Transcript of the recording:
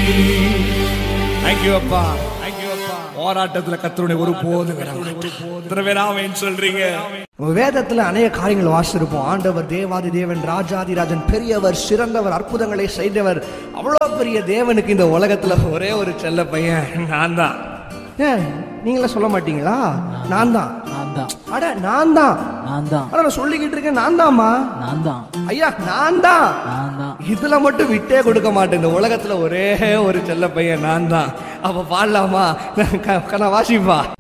thank you அப்பா thank you அப்பா போராட்டத்துல கத்தருடைய ஒரு போது இத்தனை பேர் ஆமைன்னு சொல்றீங்க நம்ம வேதத்துல அநேக காரியங்கள் வாசிச்சிருப்போம் ஆண்டவர் தேவாதி தேவன் ராஜாதிராஜன் பெரியவர் சிறந்தவர் அற்புதங்களை செய்தவர் அவ்வளோ பெரிய தேவனுக்கு இந்த உலகத்துல ஒரே ஒரு செல்ல பையன் நான் தான் ஏன் நீங்களே சொல்ல மாட்டீங்களா நான் தான் நான் தான் அட நான் தான் நான் தான் ஆனா நான் சொல்லிக்கிட்டு இருக்கேன் நான் தான்மா நான் தான் ஐயா நான் தான் நான் தான் இதுல மட்டும் விட்டே கொடுக்க மாட்டேன் இந்த உலகத்துல ஒரே ஒரு செல்ல பையன் நான் தான் அப்ப பாடலாமா நான் க- நான் வாசிப்பா